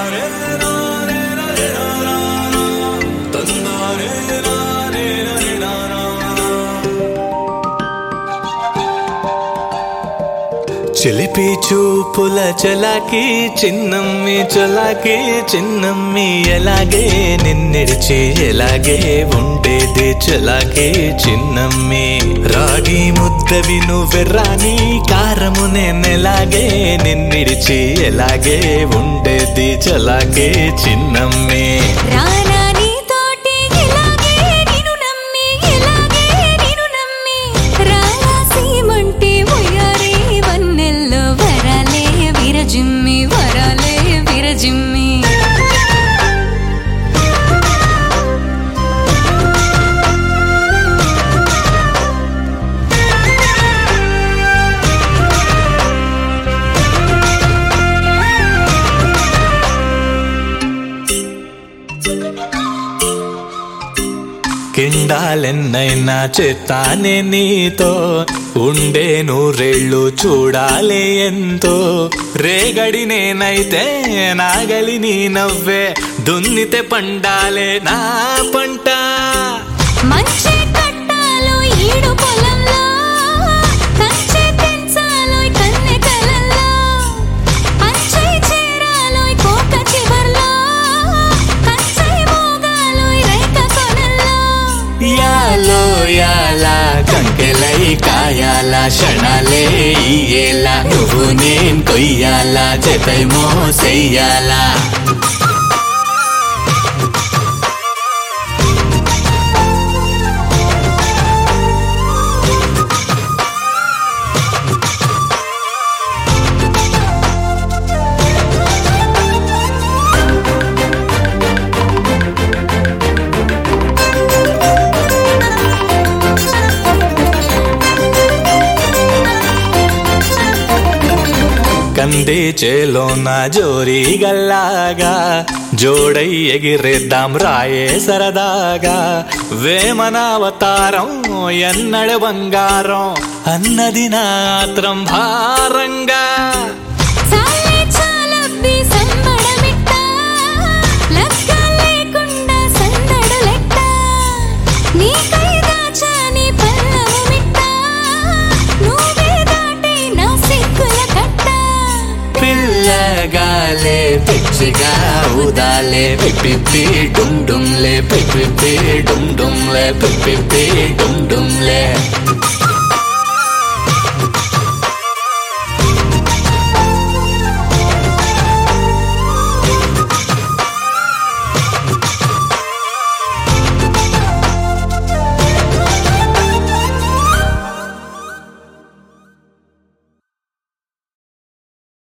చిలిపి చూపుల చలాకి చిన్నమ్మి చలాకి చిన్నమ్మి ఎలాగే నిన్నెడిచి ఎలాగే ఉండేది చలాకి చిన్నమ్మి రాగి ముద్దవి నువ్వెర్రాని కారము నేనెలాగే నిన్నిడిచి ఎలాగే ఉండేది చలాకే చిన్నమ్మి రానా నీతోటి ఇలాగే నిన్ను నమ్మి ఇలాగే నిన్ను నమ్మి రాయలసీమంటే ఉయ్యారే వన్నెల్లో వరాలే విరజిమ్మి వరాలే విరజిమ్మి కిండాలెన్నైనా చెత్తానే నీతో ఉండే నూరేళ్ళు చూడాలి ఎంతో రేగడి నేనైతే నాగలి నీ నవ్వే దున్నితే పండాలే నా పంట మంచి కట్టాలో ఈడు పొలంలో కంచె తెంచాలో కన్నె కలల్లో అంచై చేరాలో కోక చివర్లో కంచై మోగాలో రేఖ కొనల్లో యాలో యాలా కంకెలై కాయాల క్షణాలే ఇయ్యేలా నువ్వు నేను కొయ్యాలా జతై మోసెయ్యాలా కంది చేలోన జోరి గల్లాగా జోడై ఎగిరేద్దాం రాయే సరదాగా వేమనావతారం ఎన్నడ బంగారం అన్నది నాత్రం భారంగా చాలే చాలబ్బి సంబడమిట్ట లెక్క లేకుండా సందడు లెక్క నీకై దాచాని పల్లము మిట్ట నువ్వే దాటి నా సిక్కుల కట్ట పిల్లగాలే పిచ్చిగా ఊదాలే పిప్పి డుమ్ డుమ్లే పిప్పి డుమ్ డుమ్లే పిప్పి డుమ్ డుమ్లే